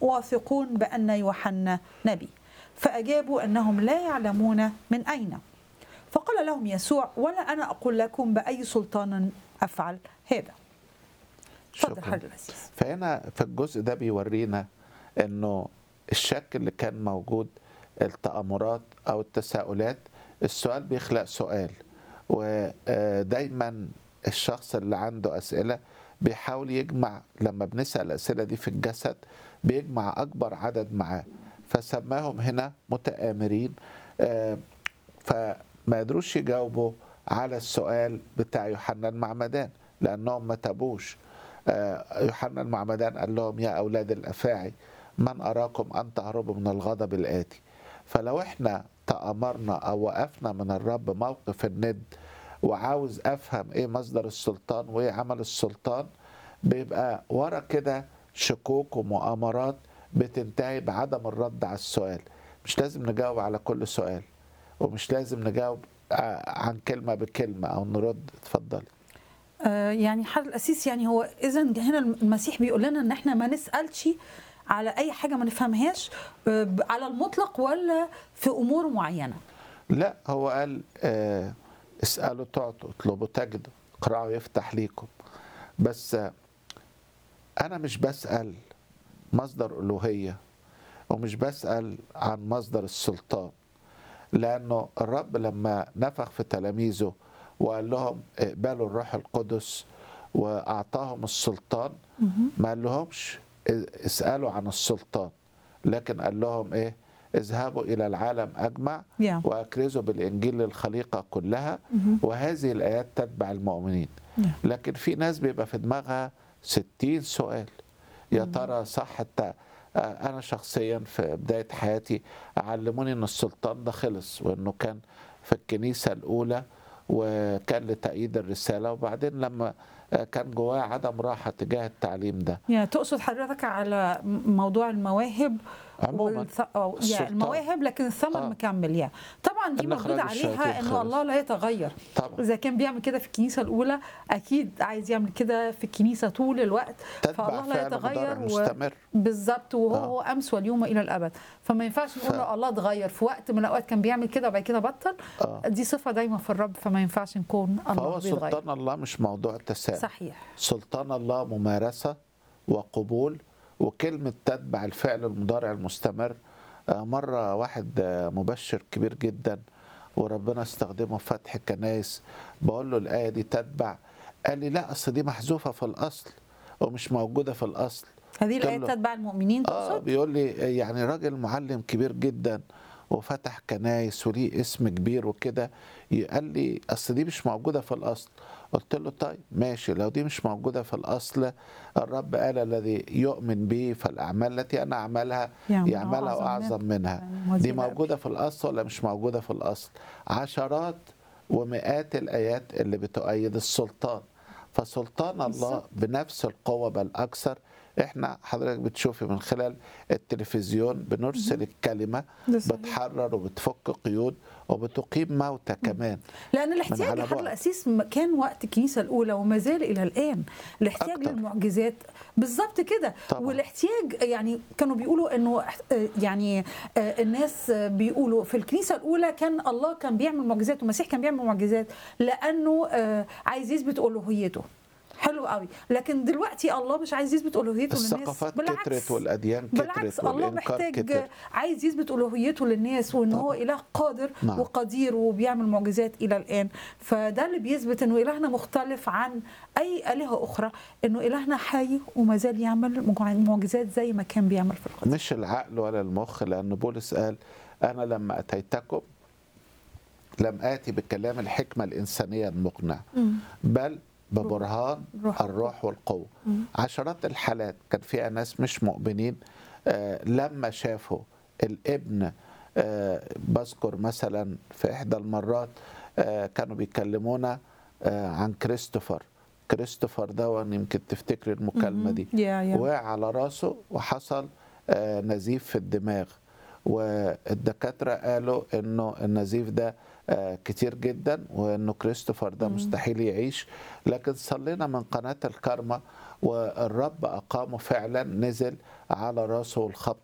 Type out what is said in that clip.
واثقون بأن يوحنا نبي فأجابوا أنهم لا يعلمون من أين فقال لهم يسوع ولا أنا أقول لكم بأي سلطان أفعل هذا اتفضل شكراً. حضرتك الأسيس فهنا في الجزء ده بيورينا انه الشك اللي كان موجود التأمرات او التساؤلات السؤال بيخلق سؤال ودايما الشخص اللي عنده اسئله بيحاول يجمع لما بنسال الاسئله دي في الجسد بيجمع اكبر عدد معاه فسماهم هنا متآمرين آه، فما قدروش يجاوبوا على السؤال بتاع يوحنا المعمدان لانهم ما تابوش آه، يوحنا المعمدان قال لهم يا اولاد الافاعي من اراكم ان تهربوا من الغضب الاتي فلو احنا تامرنا او وقفنا من الرب موقف الند وعاوز افهم ايه مصدر السلطان وايه عمل السلطان بيبقى ورا كده شكوك ومؤامرات بتنتهي بعدم الرد على السؤال مش لازم نجاوب على كل سؤال ومش لازم نجاوب آه، عن كلمه بكلمه او نرد اتفضلي آه، يعني حضرتك الأسيس يعني هو إذا هنا المسيح بيقول لنا إن إحنا ما نسألش على أي حاجة ما نفهمهاش آه، ب- على المطلق ولا في أمور معينة لا هو قال آه اسألوا تعطوا اطلبوا تجدوا اقرأوا يفتح ليكم بس آه أنا مش بسأل مصدر ألوهية ومش بسأل عن مصدر السلطان لأنه الرب لما نفخ في تلاميذه وقال لهم اقبلوا الروح القدس وأعطاهم السلطان ما قال لهمش اسألوا عن السلطان لكن قال لهم إيه اذهبوا إلى العالم أجمع Yeah. وأكرزوا بالإنجيل للخليقة كلها وهذه الآيات تتبع المؤمنين Yeah. لكن في ناس بيبقى في دماغها ستين سؤال يا ترى صح الت... آه، أنا شخصيا في بداية حياتي علموني إن السلطان ده خلص وإنه كان في الكنيسة الأولى وكان لتأييد الرسالة وبعدين لما آه، كان جواه عدم راحة تجاه التعليم ده يعني تقصد حضرتك على م- موضوع المواهب عموما والث... أو يعني السلطان. المواهب لكن الثمر آه. مكمل يعني طبعا دي إن إخراج موجوده عليها الشياطين ان خلص. الله لا يتغير طبعا اذا كان بيعمل كده في الكنيسه الاولى اكيد عايز يعمل كده في الكنيسه طول الوقت تتبع فالله لا فعل مضارع يتغير و... مستمر بالظبط وهو آه. هو امس واليوم الى الابد فما ينفعش نقول ف- له الله اتغير في وقت من الاوقات كان بيعمل كده وبعد كده بطل آه. دي صفه دايما في الرب فما ينفعش نكون الله فهو بيتغير سلطان الله مش موضوع تساؤل صحيح سلطان الله ممارسة وقبول وكلمة تتبع الفعل المضارع المستمر آه، مرة واحد آه، مبشر كبير جدا وربنا استخدمه في فتح الكنايس بقول له الآية دي تتبع قال لي لا أصل دي محذوفة في الأصل ومش موجودة في الأصل هذه قلت الايه له- تتبع المؤمنين اه تقصد بيقول لي يعني راجل معلم كبير جدا وفتح كنايس وليه اسم كبير وكده قال لي اصل دي مش موجوده في الاصل قلت له طيب ماشي لو دي مش موجوده في الاصل الرب قال الذي يؤمن بي فالاعمال التي انا اعملها يعملها يعملها أعظم واعظم منها يعني وزي دي ما موجوده في الاصل ولا مش موجوده في الاصل عشرات ومئات الايات اللي بتؤيد السلطان فسلطان الله بالظبط. بنفس القوة بل أكثر احنا حضرتك بتشوفي من خلال التلفزيون بنرسل الكلمة ده صحيح. بتحرر وبتفك قيود وبتقيم موتى كمان لان الاحتياج على لحل بعد. الاسيس م- كان وقت الكنيسه الاولى وما زال الى الان الاحتياج أكتر. للمعجزات بالظبط كده طبعا. والاحتياج يعني كانوا بيقولوا انه آه، يعني آه، الناس آه، بيقولوا في الكنيسه الاولى كان الله كان بيعمل معجزات والمسيح كان بيعمل معجزات لانه آه، عايز يثبت الوهيته حلو قوي لكن دلوقتي الله مش عايز يثبت الوهيته للناس الثقافات بالعكس كترت والأديان بالعكس كترت الله والإنكار محتاج كتر عايز يثبت الوهيته للناس وان هو اله قادر نعم. وقدير وبيعمل معجزات الى الان فده اللي بيثبت انه الهنا مختلف عن اي الهه اخرى انه الهنا حي وما زال يعمل معجزات زي ما كان بيعمل في القدس مش العقل ولا المخ لأن بولس قال أنا لما أتيتكم لم آتي بكلام الحكمة الإنسانية المقنع بل ببرهان روح. الروح والقوة عشرات الحالات كان فيها ناس مش مؤمنين آه، لما شافوا الابن آه، بذكر مثلا في إحدى المرات آه، كانوا بيكلمونا آه، عن كريستوفر كريستوفر ده يمكن تفتكري المكالمة دي يا يا وقع على راسه وحصل آه، نزيف في الدماغ والدكاترة قالوا انه النزيف ده آه، كتير جدا وانه كريستوفر ده مستحيل يعيش لكن صلينا من قناة الكرمة والرب أقامه فعلا نزل على راسه الخبط